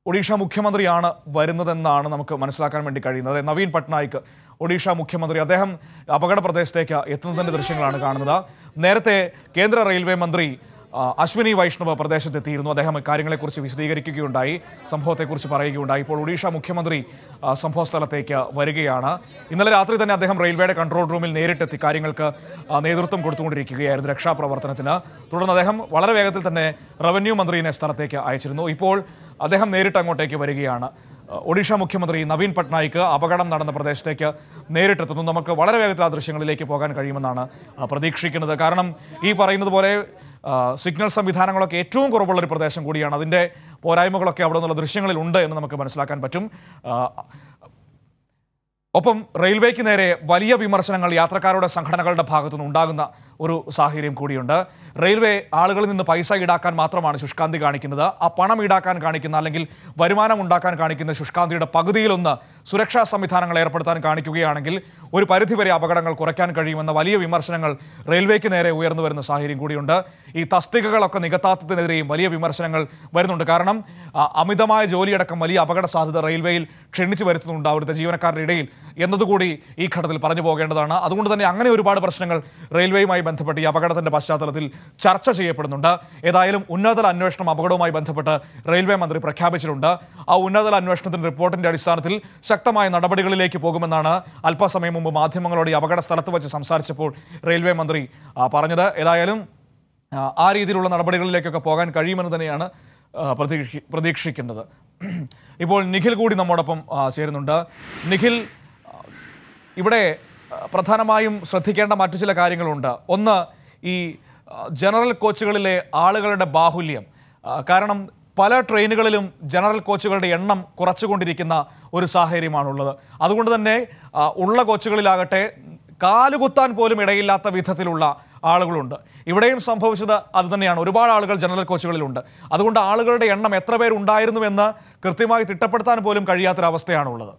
ഒഡീഷ മുഖ്യമന്ത്രിയാണ് വരുന്നതെന്നാണ് നമുക്ക് മനസ്സിലാക്കാൻ വേണ്ടി കഴിയുന്നത് നവീൻ പട്നായിക് ഒഡീഷ മുഖ്യമന്ത്രി അദ്ദേഹം അപകട പ്രദേശത്തേക്ക് എത്തുന്നതിന്റെ ദൃശ്യങ്ങളാണ് കാണുന്നത് നേരത്തെ കേന്ദ്ര റെയിൽവേ മന്ത്രി ആ, അശ്വിനി വൈഷ്ണവ് പ്രദേശത്തെത്തിയിരുന്നു അദ്ദേഹം കാര്യങ്ങളെക്കുറിച്ച് വിശദീകരിക്കുകയുണ്ടായി സംഭവത്തെക്കുറിച്ച് പറയുകയുണ്ടായി ഇപ്പോൾ ഒഡീഷ മുഖ്യമന്ത്രി ആ, സംഭവ സ്ഥലത്തേക്ക് വരികയാണ് ഇന്നലെ രാത്രി തന്നെ അദ്ദേഹം റെയിൽവേയുടെ കൺട്രോൾ റൂമിൽ നേരിട്ടെത്തി കാര്യങ്ങൾക്ക് ആ, നേതൃത്വം കൊടുത്തുകൊണ്ടിരിക്കുകയായിരുന്നു രക്ഷാപ്രവർത്തനത്തിന് തുടർന്ന് അദ്ദേഹം വളരെ വേഗത്തിൽ തന്നെ റവന്യൂ മന്ത്രിയെ സ്ഥലത്തേക്ക് അയച്ചിരുന്നു ഇപ്പോൾ അദ്ദേഹം നേരിട്ട് അങ്ങോട്ടേക്ക് വരികയാണ് ആ, ഒഡീഷ മുഖ്യമന്ത്രി നവീൻ പട്നായിക്ക് അപകടം നടന്ന പ്രദേശത്തേക്ക് നേരിട്ടെത്തുന്നു നമുക്ക് വളരെ വേഗത്തിൽ ആ ദൃശ്യങ്ങളിലേക്ക് പോകാൻ കഴിയുമെന്നാണ് ആ, പ്രതീക്ഷിക്കുന്നത് കാരണം ഈ പറയുന്നത് പോലെ ആ, സിഗ്നൽ സംവിധാനങ്ങളൊക്കെ ഏറ്റവും കുറവുള്ള ഒരു പ്രദേശം കൂടിയാണ് അതിൻ്റെ പോരായ്മകളൊക്കെ അവിടെ നിന്നുള്ള ദൃശ്യങ്ങളിൽ ഉണ്ട് എന്ന് നമുക്ക് മനസ്സിലാക്കാൻ പറ്റും ആ, ഒപ്പം റെയിൽവേക്ക് നേരെ വലിയ വിമർശനങ്ങൾ യാത്രക്കാരുടെ സംഘടനകളുടെ ഭാഗത്തുനിന്ന് ഉണ്ടാകുന്ന ഒരു സാഹചര്യം കൂടിയുണ്ട് റെയിൽവേ ആളുകളിൽ നിന്ന് പൈസ ഈടാക്കാൻ മാത്രമാണ് ശുഷ്കാന്തി കാണിക്കുന്നത് ആ പണം ഈടാക്കാൻ കാണിക്കുന്ന അല്ലെങ്കിൽ വരുമാനം ഉണ്ടാക്കാൻ കാണിക്കുന്ന ശുഷ്കാന്തിയുടെ പകുതിയിലൊന്ന് സുരക്ഷാ സംവിധാനങ്ങൾ ഏർപ്പെടുത്താൻ കാണിക്കുകയാണെങ്കിൽ ഒരു പരിധിവരെ അപകടങ്ങൾ കുറയ്ക്കാൻ കഴിയുമെന്ന വലിയ വിമർശനങ്ങൾ റെയിൽവേക്ക് നേരെ ഉയർന്നു വരുന്ന സാഹചര്യം കൂടിയുണ്ട് ഈ തസ്തികകളൊക്കെ നികത്താത്തതിനെതിരെയും വലിയ വിമർശനങ്ങൾ വരുന്നുണ്ട് കാരണം ആ, അമിതമായ ജോലിയടക്കം വലിയ അപകട സാധ്യത റെയിൽവേയിൽ ക്ഷണിച്ചു വരുത്തുന്നുണ്ട് അവിടുത്തെ ജീവനക്കാരുടെ ഇടയിൽ എന്നതുകൂടി ഈ ഘട്ടത്തിൽ പറഞ്ഞു പോകേണ്ടതാണ് അതുകൊണ്ട് തന്നെ അങ്ങനെ ഒരുപാട് പ്രശ്നങ്ങൾ റെയിൽവേയുമായി ബന്ധപ്പെട്ട് ഈ അപകടത്തിന്റെ പശ്ചാത്തലത്തിൽ ചർച്ച ചെയ്യപ്പെടുന്നുണ്ട് ഏതായാലും ഉന്നതതല അന്വേഷണം അപകടവുമായി ബന്ധപ്പെട്ട് റെയിൽവേ മന്ത്രി പ്രഖ്യാപിച്ചിട്ടുണ്ട് ആ ഉന്നതതല അന്വേഷണത്തിന്റെ റിപ്പോർട്ടിന്റെ അടിസ്ഥാനത്തിൽ ശക്തമായ നടപടികളിലേക്ക് പോകുമെന്നാണ് അല്പസമയം മുമ്പ് മാധ്യമങ്ങളോട് ഈ അപകട സ്ഥലത്ത് വെച്ച് സംസാരിച്ചപ്പോൾ റെയിൽവേ മന്ത്രി ആ, പറഞ്ഞത് ഏതായാലും ആ, ആ രീതിയിലുള്ള നടപടികളിലേക്കൊക്കെ പോകാൻ കഴിയുമെന്ന് തന്നെയാണ് ആ, പ്രതീക്ഷി പ്രതീക്ഷിക്കുന്നത് ഇപ്പോൾ നിഖിൽ കൂടി നമ്മോടൊപ്പം ആ, ചേരുന്നുണ്ട് നിഖിൽ ആ, ഇവിടെ ആ, പ്രധാനമായും ശ്രദ്ധിക്കേണ്ട മറ്റു ചില കാര്യങ്ങളുണ്ട് ഒന്ന് ഈ ആ, ജനറൽ കോച്ചുകളിലെ ആളുകളുടെ ബാഹുല്യം ആ, കാരണം പല ട്രെയിനുകളിലും ജനറൽ കോച്ചുകളുടെ എണ്ണം കുറച്ചുകൊണ്ടിരിക്കുന്ന ഒരു സാഹചര്യമാണുള്ളത് അതുകൊണ്ട് തന്നെ ആ, ഉള്ള കോച്ചുകളിലാകട്ടെ കാലുകുത്താൻ പോലും ഇടയില്ലാത്ത വിധത്തിലുള്ള ആളുകളുണ്ട് ഇവിടെയും സംഭവിച്ചത് അതുതന്നെയാണ് ഒരുപാട് ആളുകൾ ജനറൽ കോച്ചുകളിലുണ്ട് അതുകൊണ്ട് ആളുകളുടെ എണ്ണം എത്ര പേരുണ്ടായിരുന്നുവെന്ന് കൃത്യമായി തിട്ടപ്പെടുത്താൻ പോലും കഴിയാത്തൊരവസ്ഥയാണുള്ളത്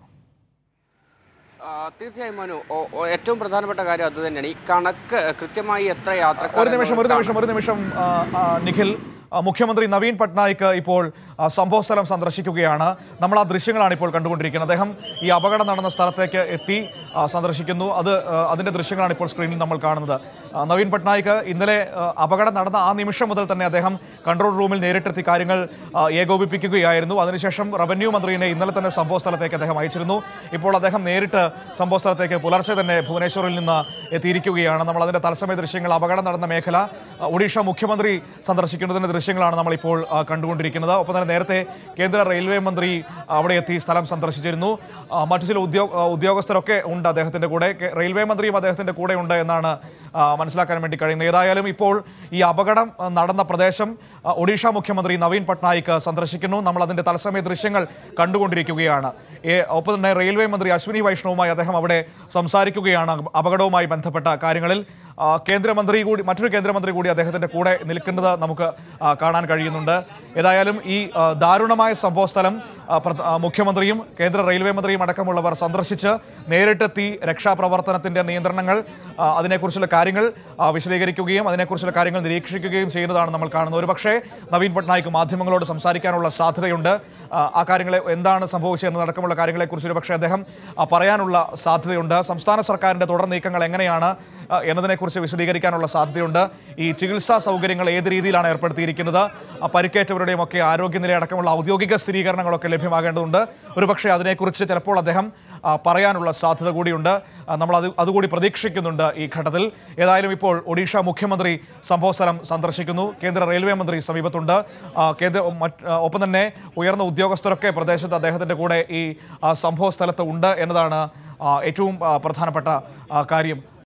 ആ, തീർച്ചയായും മനു ഓ- ഓ, ഏറ്റവും പ്രധാനപ്പെട്ട കാര്യം അത് തന്നെയാണ് ഈ കണക്ക് കൃത്യമായി എത്ര യാത്രക്കാർ ഒരു നിമിഷം ഒരു നിമിഷം ഒരു നിമിഷം ആ, ആ, നിഖിൽ ആ, മുഖ്യമന്ത്രി നവീൻ പട്നായിക്ക് ഇപ്പോൾ ആ, സംഭവസ്ഥലം സന്ദർശിക്കുകയാണ് നമ്മൾ ആ ദൃശ്യങ്ങളാണ് ഇപ്പോൾ കണ്ടുകൊണ്ടിരിക്കുന്നത് അദ്ദേഹം ഈ അപകടം നടന്ന സ്ഥലത്തേക്ക് എത്തി ആ, സന്ദർശിക്കുന്നു അത് ആ, അതിന്റെ ദൃശ്യങ്ങളാണ് ഇപ്പോൾ സ്ക്രീനിൽ നമ്മൾ കാണുന്നത് ആ, നവീൻ പട്നായിക്ക് ഇന്നലെ ആ, അപകടം നടന്ന ആ നിമിഷം മുതൽ തന്നെ അദ്ദേഹം കൺട്രോൾ റൂമിൽ നേരിട്ടെത്തി കാര്യങ്ങൾ ആ, ഏകോപിപ്പിക്കുകയായിരുന്നു അതിനുശേഷം റവന്യൂ മന്ത്രിയെ ഇന്നലെ തന്നെ സംഭവ സ്ഥലത്തേക്ക് അദ്ദേഹം അയച്ചിരുന്നു ഇപ്പോൾ അദ്ദേഹം നേരിട്ട് സംഭവ സ്ഥലത്തേക്ക് പുലർച്ചെ തന്നെ ഭുവനേശ്വറിൽ നിന്ന് എത്തിയിരിക്കുകയാണ് നമ്മൾ അതിന്റെ തത്സമയ ദൃശ്യങ്ങൾ അപകടം നടന്ന മേഖല ആ, ഒഡീഷ മുഖ്യമന്ത്രി സന്ദർശിക്കുന്നതിന്റെ ദൃശ്യങ്ങളാണ് നമ്മളിപ്പോൾ ആ, കണ്ടുകൊണ്ടിരിക്കുന്നത് ഒപ്പം തന്നെ നേരത്തെ കേന്ദ്ര റെയിൽവേ മന്ത്രി അവിടെ എത്തി സ്ഥലം സന്ദർശിച്ചിരുന്നു ആ, മറ്റു ചില ഉദ്യോഗ ആ, ഉദ്യോഗസ്ഥരൊക്കെ ഉണ്ട് അദ്ദേഹത്തിന്റെ കൂടെ കെ- റെയിൽവേ മന്ത്രിയും അദ്ദേഹത്തിന്റെ കൂടെ ഉണ്ട് എന്നാണ് ആ, മനസ്സിലാക്കാൻ വേണ്ടി കഴിയുന്നത് ഏതായാലും ഇപ്പോൾ ഈ അപകടം ആ, നടന്ന പ്രദേശം ആ, ഒഡീഷ മുഖ്യമന്ത്രി നവീൻ പട്നായിക്ക് സന്ദർശിക്കുന്നു നമ്മൾ അതിന്റെ തത്സമയ ദൃശ്യങ്ങൾ കണ്ടുകൊണ്ടിരിക്കുകയാണ് ഏ, ഒപ്പം തന്നെ റെയിൽവേ മന്ത്രി അശ്വിനി വൈഷ്ണവുമായി അദ്ദേഹം അവിടെ സംസാരിക്കുകയാണ് അപകടവുമായി ബന്ധപ്പെട്ട കാര്യങ്ങളിൽ ആ, കേന്ദ്രമന്ത്രി കൂടി മറ്റൊരു കേന്ദ്രമന്ത്രി കൂടി അദ്ദേഹത്തിന്റെ കൂടെ നിൽക്കുന്നത് നമുക്ക് ആ, കാണാൻ കഴിയുന്നുണ്ട് ഏതായാലും ഈ ആ, ദാരുണമായ സംഭവസ്ഥലം ആ, പ്രധ- ആ, മുഖ്യമന്ത്രിയും കേന്ദ്ര റെയിൽവേ മന്ത്രിയും അടക്കമുള്ളവർ സന്ദർശിച്ച് നേരിട്ടെത്തി രക്ഷാപ്രവർത്തനത്തിന്റെ നിയന്ത്രണങ്ങൾ ആ, അതിനെക്കുറിച്ചുള്ള കാര്യങ്ങൾ ആ, വിശദീകരിക്കുകയും അതിനെക്കുറിച്ചുള്ള കാര്യങ്ങൾ നിരീക്ഷിക്കുകയും ചെയ്യുന്നതാണ് നമ്മൾ കാണുന്നത് ഒരുപക്ഷേ നവീൻ പട്നായിക്ക് മാധ്യമങ്ങളോട് സംസാരിക്കാനുള്ള സാധ്യതയുണ്ട് ആ, ആ കാര്യങ്ങളെ എന്താണ് സംഭവിച്ചതെന്ന് അടക്കമുള്ള കാര്യങ്ങളെക്കുറിച്ച് ഒരുപക്ഷെ അദ്ദേഹം ആ, പറയാനുള്ള സാധ്യതയുണ്ട് സംസ്ഥാന സർക്കാരിന്റെ തുടർ നീക്കങ്ങൾ എങ്ങനെയാണ് ആ, എന്നതിനെക്കുറിച്ച് വിശദീകരിക്കാനുള്ള സാധ്യതയുണ്ട് ഈ ചികിത്സാ സൗകര്യങ്ങൾ ഏത് രീതിയിലാണ് ഏർപ്പെടുത്തിയിരിക്കുന്നത് ആ, പരിക്കേറ്റവരുടെയും ഒക്കെ ആരോഗ്യനില അടക്കമുള്ള ഔദ്യോഗിക സ്ഥിരീകരണങ്ങളൊക്കെ ലഭ്യമാകേണ്ടതുണ്ട് ഒരുപക്ഷെ അതിനെക്കുറിച്ച് ചിലപ്പോൾ അദ്ദേഹം ആ, പറയാനുള്ള സാധ്യത കൂടിയുണ്ട് ആ, നമ്മൾ അത് അതുകൂടി പ്രതീക്ഷിക്കുന്നുണ്ട് ഈ ഘട്ടത്തിൽ ഏതായാലും ഇപ്പോൾ ഒഡീഷ മുഖ്യമന്ത്രി സംഭവസ്ഥലം സന്ദർശിക്കുന്നു കേന്ദ്ര റെയിൽവേ മന്ത്രി സമീപത്തുണ്ട് ആ, കേന്ദ്ര മറ്റ് ആ, ഒപ്പം തന്നെ ഉയർന്ന ഉദ്യോഗസ്ഥരൊക്കെ പ്രദേശത്ത് അദ്ദേഹത്തിന്റെ കൂടെ ഈ ആ, സംഭവ സ്ഥലത്ത് ഉണ്ട് എന്നതാണ് ആ, ഏറ്റവും ആ, പ്രധാനപ്പെട്ട ആ, കാര്യം